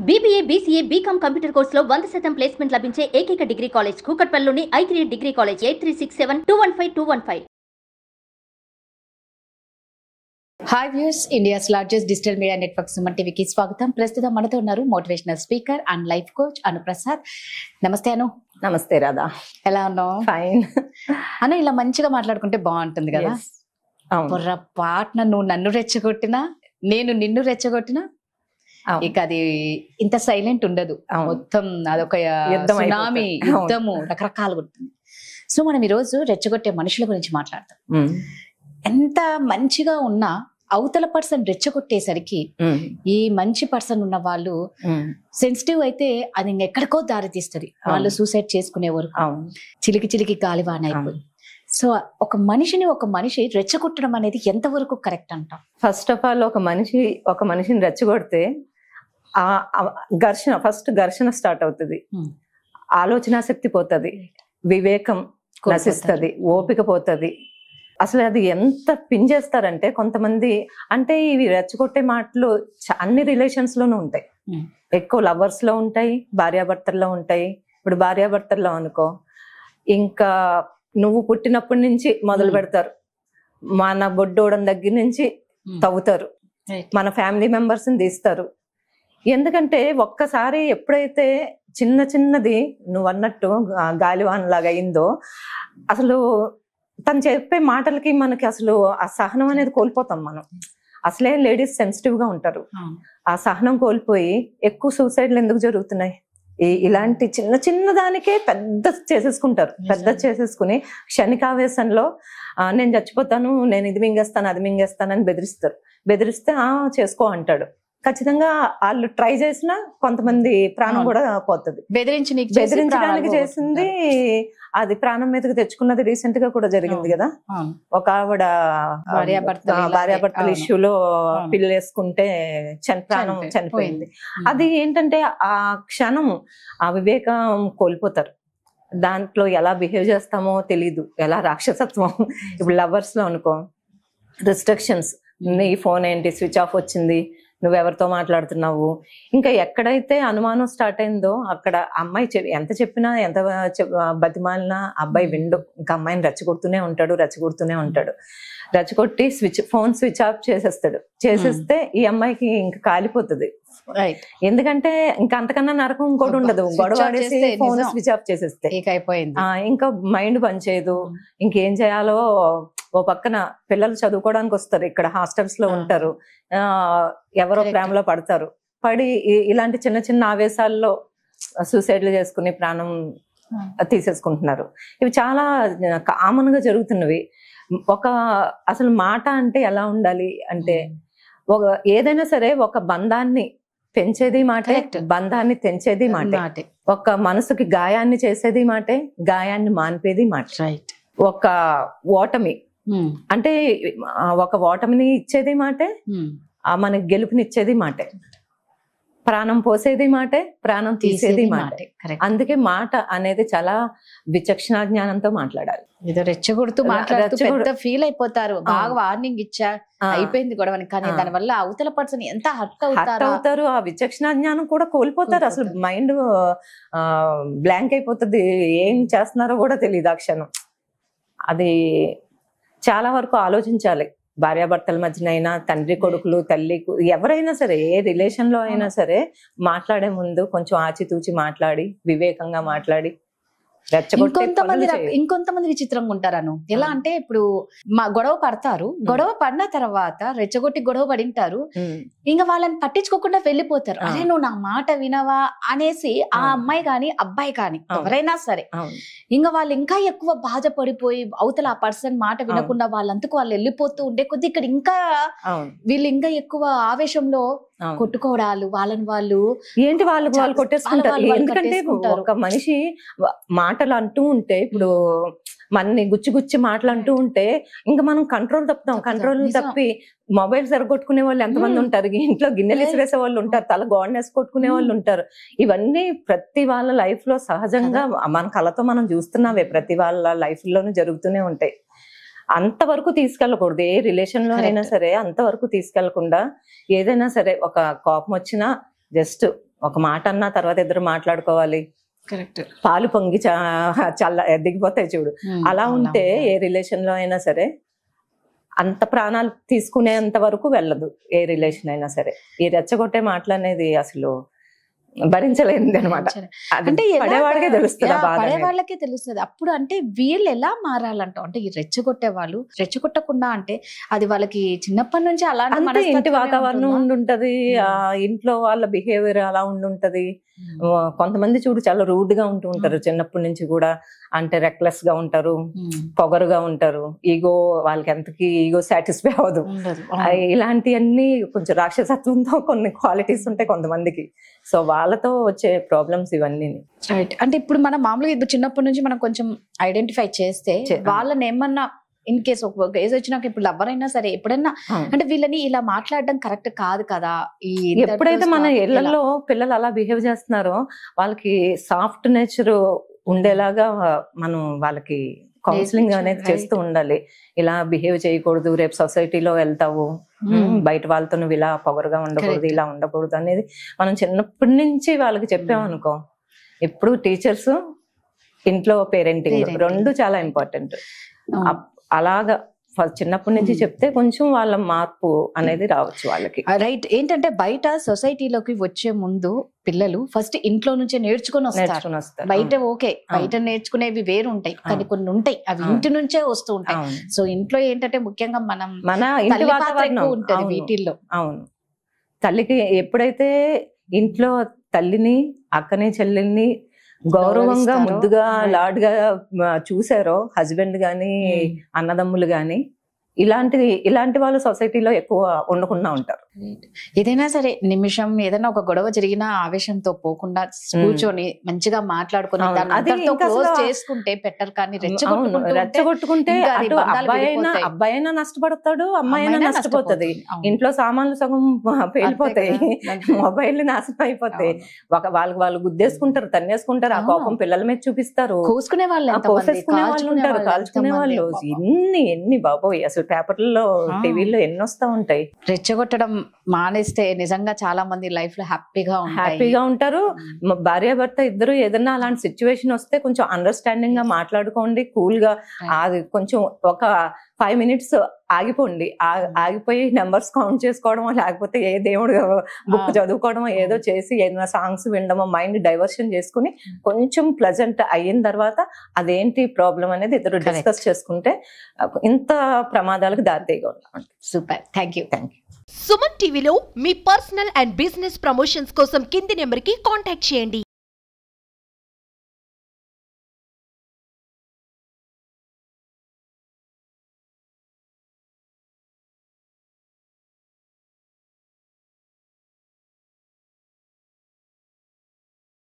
BBA BCA BCom computer కోర్సులో వంద శాతం ప్లేస్మెంట్ లభించే ఏకైక డిగ్రీ కాలేజ్ కూకట్పల్లిలోని I three degree college eight three six seven two one five two one five hi views India's largest digital media network Suman టీవీకి స్వాగతం ప్రస్తుతం మనతో ఉన్నారు motivational speaker and life coach Anu Prasad నమస్తే అను నమస్తే రాధా ఎలా ఉన్నావు ఫైన్ అను ఇలా మంచిగా మాట్లాడుకుంటే బాగుంటుంది కదా అవును పొర్రపాటున నువ్వు నన్ను రెచ్చగొట్టినా నేను నిన్ను రెచ్చగొట్టినా అవును. ఇక అది ఇంత సైలెంట్ ఉండదు అవును. మొత్తం అదొక యుద్ధం సునామీ అయిపోతుంది. అవును. యుద్ధము రకరకాలుగా ఉంటుంది సో మనం ఈరోజు రెచ్చగొట్టే మనుషుల గురించి మాట్లాడతాం ఉమ్, ఎంత మంచిగా ఉన్నా అవతల పర్సన్ రెచ్చగొట్టేసరికి ఉమ్, ఈ మంచి పర్సన్ ఉన్న వాళ్ళు ఉమ్, సెన్సిటివ్ అయితే అది ఇంకెక్కడికో దారి తీస్తుంది వాళ్ళు సూసైడ్ చేసుకునే వరకు అవును చిలికి చిలికి గాలివాన అయిపోయి సో ఒక మనిషిని ఒక మనిషి రెచ్చగొట్టడం అనేది ఎంతవరకు కరెక్ట్ అంటాం ఫస్ట్ ఆఫ్ ఆల్ ఒక మనిషి ఒక మనిషిని రెచ్చగొడితే ఆ ఆ ఘర్షణ ఫస్ట్ ఘర్షణ స్టార్ట్ అవుతుంది Hmm. ఆలోచన శక్తి పోతుంది వివేకం నశిస్తుంది ఓపిక పోతుంది అసలు అది ఎంత పింజేస్తారంటే కొంతమంది అంటే ఇవి రెచ్చగొట్టే మాటలు చ- అన్ని రిలేషన్స్ లోనూ ఉంటాయి Hmm. ఎక్కువ లవర్స్ లో ఉంటాయి భార్యాభర్తల్లో ఉంటాయి ఇప్పుడు భార్యాభర్తల్లో అనుకో ఇంకా నువ్వు పుట్టినప్పటి నుంచి మొదలు Hmm. పెడతారు మన బొడ్డోడం దగ్గర నుంచి తవ్వుతారు మన ఫ్యామిలీ మెంబర్స్ ని తీస్తారు ఎందుకంటే ఒక్కసారి ఎప్పుడైతే చిన్న చిన్నది నువ్వు అన్నట్టు గా- గాలివాన్ లాగా అయిందో అసలు తను చెప్పే మాటలకి మనకి అసలు ఆ సహనం అనేది కోల్పోతాం మనం అసలే లేడీస్ సెన్సిటివ్ గా ఉంటారు ఆ సహనం కోల్పోయి ఎక్కువ సూసైడ్లు ఎందుకు జరుగుతున్నాయి ఈ- ఇలాంటి చిన్న చిన్న దానికే పెద్ద చేసేసుకుంటారు పెద్ద చేసేసుకుని క్షణికావేశంలో "ఆ, నేను చచ్చిపోతాను నేను ఇది మింగేస్తాను అది మింగేస్తాను అని బెదిరిస్తారు బెదిరిస్తే ఆ చేసుకో అంటాడు ఖచ్చితంగా వాళ్ళు ట్రై చేసినా కొంతమంది ప్రాణం అవును. కూడా పోతుంది బెదిరించి నీకు చేసి బెదిరించడానికి ప్రాణాలు చేసింది అది ప్రాణం మీదకి తెచ్చుకున్నది రీసెంట్ గా కూడా జరిగింది అవును. కదా అవును. ఒక ఆవిడ భార్యాభర్తలు ఆ, ఇలాగే. భార్యాభర్తల అవును. ఇష్యూలో అవును. పిల్లు వేసుకుంటే చని- ప్రాణం చనిపోయి- చనిపోయింది ఉమ్. అది ఏంటంటే ఆ క్షణం ఆ వివేకం కోల్పోతారు దాంట్లో ఎలా బిహేవ్ చేస్తామో తెలీదు ఎలా రాక్షసత్వం ఇప్పుడు లవర్స్ లో అనుకో రిస్ట్రిక్షన్స్ నీ ఫోన్ ఏంటి స్విచ్ ఆఫ్ వచ్చింది నువ్వెవరితో మాట్లాడుతున్నావు ఇంకా ఎక్కడైతే అనుమానం స్టార్ట్ అయిందో అక్కడ అమ్మాయి చె- ఎంత చెప్పినా ఎంత చె- బతిమాలినా అబ్బాయి విండు ఇంకా అమ్మాయిని రెచ్చగొడుతూనే ఉంటాడు రెచ్చగొడుతూనే ఉంటాడు రెచ్చగొట్టి స్విచ్ ఫోన్ స్విచ్ ఆఫ్ చేసేస్తాడు చేసేస్తే ఈ అమ్మాయికి ఇంకా కాలిపోతుంది Right. ఎందుకంటే ఇంకా అంతకన్నా నరకం ఇంకోటి ఉండదు Switch గొడవ off ఆడేసి చేస్తే ఫోన్ నిజం. స్విచ్ ఆఫ్ చేసేస్తే ఇక అయిపోయింది ఆ, ఇంకా మైండ్ పనిచేయదు ఇంకేం చేయాలో ఓ పక్కన పిల్లలు చదువుకోవడానికి వస్తారు ఇక్కడ హాస్టల్స్ లో ఆ. ఉంటారు ఆ ఎవరో Correct. ప్రేమలో పడతారు పడి ఇ- ఇలాంటి చిన్న చిన్న ఆవేశాల్లో సూసైడ్లు చేసుకుని ప్రాణం తీసేసుకుంటున్నారు ఇవి చాలా కామన్ గా జరుగుతున్నవి ఒక అసలు మాట అంటే ఎలా ఉండాలి అంటే ఒక ఏదైనా సరే ఒక బంధాన్ని పెంచేది మాటే Correct. బంధాన్ని తెంచేది మాటే మాటే ఒక మనసుకి గాయాన్ని చేసేది మాటే గాయాన్ని మాన్పేది మాట రైట్ ఒక ఓటమి అంటే ఆ, ఒక ఓటమిని ఇచ్చేది మాటే ఆ మనకి గెలుపునిచ్చేది మాటే ప్రాణం పోసేది మాటే ప్రాణం తీసేది మాటే కరెక్ట్ అందుకే మాట అనేది చాలా విచక్షణ జ్ఞానంతో మాట్లాడాలి ఏదో రెచ్చగొడుతూ మాట్లాడుతూ రెచ్చగొడు- పెద్ద ఫీల్ అయిపోతారు బాగా అవును. వార్నింగ్ ఇచ్చా ఆ, అయిపోయింది గొడవని కానీ ఆ. దాని వల్ల అవతల పర్సన్ ఎంత హర్ట్ హర్ట్ అవుతారా అవుతారు ఆ విచక్షణ జ్ఞానం కూడా కోల్పోతారు అసలు కోల్పోతారు. మైండ్ బ్లాంక్ అయిపోతుంది ఏం చేస్తున్నారో కూడా తెలియదు ఆ క్షణం అది చాలా వరకు ఆలోచించాలి భార్యాభర్తల మధ్యనైనా తండ్రి కొడుకులు తల్లి కు- ఎవరైనా సరే ఏ రిలేషన్ లో అయినా సరే మాట్లాడే ముందు కొంచెం ఆచితూచి మాట్లాడి వివేకంగా మాట్లాడి రెచ్చగొట్టే ఇంకొంతమంది పనులు రక- చేయొద్దు. ఇంకొంతమంది విచిత్రంగా ఉంటారను ఎలా ఆ. అంటే ఇప్పుడు మా గొడవ పడతారు గొడవ పడిన తర్వాత రెచ్చగొట్టి గొడవ పడింటారు ఉమ్, ఇంకా వాళ్ళని పట్టించుకోకుండా వెళ్ళిపోతారు ఆ. అరే నువ్వు నా మాట వినవా అనేసి ఆ ఆ. అమ్మాయి గాని అబ్బాయి కాని అవును. ఎవరైనా సరే అవును ఇంకా వాళ్ళు ఇంకా ఎక్కువ బాధపడిపోయి అవతల ఆ పర్సన్ మాట వినకుండా వాళ్ళంతకు వాళ్ళు వెళ్ళిపోతూ ఉండే కొద్ది ఇక్కడ ఇంకా అవును వీళ్ళు ఇంకా ఎక్కువ ఆవేశంలో అవును కొట్టుకోవడాలు వాళ్ళని వాళ్ళు ఏంటి వాళ్ళకి వాళ్ళు చాలా- కొట్టేసుకుంటారు వాళ్ళ వాళ్ళు ఎందుకంటే కట్టేసుకుంటారు. ఒక మనిషి వ- మాటలు అంటూ ఉంటే ఇప్పుడు మనని గుచ్చి గుచ్చి మాటలు అంటూ ఉంటే ఇంకా మనం కంట్రోల్ తప్పుతాం కంట్రోల్ నిజం. తప్పి మొబైల్ జరగొట్టుకునే వాళ్ళు ఎంతమంది మ్మ్. ఉంటారు ఇంట్లో గిన్నెలు Yes. ఇసిరేసే వాళ్ళు ఉంటారు తల గోడనేసి కొట్టుకునే వాళ్ళు ఉంటారు ఇవన్నీ ప్రతి వాళ్ళ లైఫ్ లో సహజంగా మన కళతో మనం చూస్తున్నావే ప్రతి వాళ్ళ లైఫ్ లోనూ జరుగుతూనే ఉంటాయి అంతవరకు తీసుకెళ్ళకూడదు ఏ రిలేషన్ లో అయినా Correct. సరే అంతవరకు తీసుకెళ్లకుండా ఏదైనా సరే ఒక కోపం వచ్చినా జస్ట్ ఒక మాట అన్నా తర్వాత ఇద్దరు మాట్లాడుకోవాలి కరెక్ట్ పాలు పొంగి చ- చల్ల దిగిపోతాయి చూడు అలా ఉంటే ఏ రిలేషన్ లో అయినా సరే అంత ప్రాణాలు తీసుకునేంత వరకు వెళ్ళదు ఏ రిలేషన్ అయినా సరే ఈ రెచ్చగొట్టే మాటలు అనేది అసలు భరించలేనిది అనమాట అంటే ఎలాగా- పడేవాడికే తెలుస్తుంది ఆ యా, బాధ పడే అనేది. వాళ్ళకే తెలుస్తుంది అప్పుడు అంటే వీళ్ళు ఎలా మారాలంట అంటే ఈ రెచ్చగొట్టే వాళ్ళు రెచ్చగొట్టకుండా అంటే అది వాళ్ళకి చిన్నప్పటి నుంచి అలాంటి అంతే ఇంటి మనస్తత్వమే వాతావరణం ఉంటుందా? ఉండుంటది ఆ ఇంట్లో వాళ్ళ బిహేవియర్ అలా ఉండుంటది ఆ, కొంతమంది చూడు చాలా రూడ్ గా ఉంటూ ఉంటారు చిన్నప్పటి నుంచి కూడా అంటే రెక్లెస్ గా ఉంటారు ఉమ్. పొగరుగా ఉంటారు ఈగో వాళ్ళకి ఎంతకి ఈగో సాటిస్ఫై అవ్వదు ఉండదు. ఆ, ఇలాంటివన్నీ కొంచెం రాక్షసత్వంతో కొన్ని క్వాలిటీస్ ఉంటాయి కొంతమందికి సో వాళ్ళతో వచ్చే ప్రాబ్లమ్స్ ఇవన్నీ రైట్ అంటే ఇప్పుడు మనం మామూలుగా ఇప్పుడు చిన్నప్పటి నుంచి మనం కొంచెం ఐడెంటిఫై చేస్తే చే- వాళ్ళని ఏమన్నా ఇన్ కేస్ ఒక ఏజ్ వచ్చినాక ఇప్పుడు లవ్వర్ అయినా సరే ఎప్పుడైనా అంటే వీళ్ళని ఇలా మాట్లాడడం కరెక్ట్ కాదు కదా ఈ ఇద్దరు ఎప్పుడైతే మన ఇలా- ఇళ్లలో పిల్లలు అలా బిహేవ్ చేస్తున్నారో వాళ్ళకి సాఫ్ట్ నేచర్ ఉండేలాగా మనం వాళ్ళకి కౌన్సిలింగ్ నేర్పించాలి, అనేది right. చేస్తూ ఉండాలి ఇలా బిహేవ్ చేయకూడదు రేపు సొసైటీలో వెళ్తావు Hmm. బయట వాళ్ళతో నువ్వు ఇలా పొగరుగా ఉండకూడదు Correct. ఇలా ఉండకూడదు అనేది మనం చిన్నప్పటి నుంచి వాళ్ళకి చెప్పామనుకో ఎప్పుడు టీచర్స్ ఇంట్లో పేరెంటింగ్ Parenting. రెండు చాలా ఇంపార్టెంట్ అవును. అలాగా ఫ- చిన్నప్పటి నుంచి Hmm. చెప్తే కొంచెం వాళ్ళ మార్పు అనేది రావచ్చు వాళ్ళకి రైట్ ఏంటంటే బయట సొసైటీలోకి వచ్చే ముందు పిల్లలు ఫస్ట్ ఇంట్లో నుంచే నేర్చుకొని వస్తారు నేర్చుకుని వస్తారు బయట ఓకే బయట నేర్చుకునేవి వేరు ఉంటాయి కానీ అవును. కొన్ని ఉంటాయి అవి అవును. ఇంటి నుంచే వస్తూ ఉంటాయి అవును. సో ఇంట్లో ఏంటంటే ముఖ్యంగా మనం మన ఇంటి తల్లి పాత్ర వాతావరణం ఎక్కువ ఉంటది అవును, వీటిల్లో అవును తల్లికి ఎప్పుడైతే ఇంట్లో తల్లిని అక్కని చెల్లెల్ని గౌరవంగా గౌరవిస్తారో, ముద్దుగా right. లాడ్గా మ, చూసారో హస్బెండ్ గాని Hmm. అన్నదమ్ములు గాని ఇలాంటి ఇలాంటి వాళ్ళు సొసైటీలో ఎక్కువ ఉండకుండా ఉంటారు ఏదైనా సరే నిమిషం ఏదైనా ఒక గొడవ జరిగినా ఆవేశంతో పోకుండా కూర్చొని మంచిగా మాట్లాడుకుని అవును. దాన్ని అది అందరితో ఇంకా క్లోజ్ అసలు- చేసుకుంటే బెటర్ కానీ అవును రెచ్చగొట్టుకుంటూ ఉంటే రెచ్చగొట్టుకుంటే ఇంకా అది అటు బంధాలు అబ్బాయి అయినా విడిపోతాయి. అబ్బాయి అయినా నష్టపడతాడు అమ్మాయి అయినా అమ్మాయినా నష్టపోతుంది నష్టపోతుంది. అవును. ఇంట్లో సామాన్లు సగం పేలిపోతాయి అంతే కదా. అంతే. మొబైల్ నాశనం అయిపోతాయి అవును. ఒక వాళ్ళకి వాళ్ళు గుద్దేసుకుంటారు తన్నేసుకుంటారు ఆ అవును. కోపం పిల్లల మీద చూపిస్తారు కోసుకునే వాళ్ళు ఆ ఎంతమంది, కోసేసుకునే వాళ్ళు కాల్చుకునే ఉంటారు వాళ్ళు కాల్చుకునే ఎంతమంది, వాళ్ళు అబ్బబ్బా. ఎన్ని ఎన్ని బాబోయ్ అసలు పేపర్లలో ఆ. టీవీలో ఎన్ని వస్తా ఉంటాయి రెచ్చగొట్టడం మానేస్తే నిజంగా చాలా మంది లైఫ్ లో హ్యాపీగా ఉంటాయి హ్యాపీగా ఉంటారు మ- భార్యాభర్త ఇద్దరు ఏదన్నా అలాంటి సిచ్యువేషన్ వస్తే కొంచెం అండర్స్టాండింగ్ గా మాట్లాడుకోండి కూల్ గా అది కొంచెం ఒక ఫైవ్ మినిట్స్ ఆగిపోండి ఆ- ఆగిపోయి నెంబర్స్ కౌంట్ చేసుకోవడమో లేకపోతే ఏ దేవుడు బుక్ ఆ. చదువుకోవడమో ఏదో చేసి ఏదైనా సాంగ్స్ వినడమో మైండ్ డైవర్షన్ చేసుకుని కొంచెం ప్లజెంట్ అయిన తర్వాత అదేంటి ప్రాబ్లం అనేది ఇద్దరు Correct. డిస్కస్ చేసుకుంటే ఆ, ఇంత ప్రమాదాలకు దారితీయకుండా super thank you thank you Suman టీవీలో మీ పర్సనల్ అండ్ బిజినెస్ ప్రమోషన్స్ కోసం కింది నెంబర్కి కాంటాక్ట్ చేయండి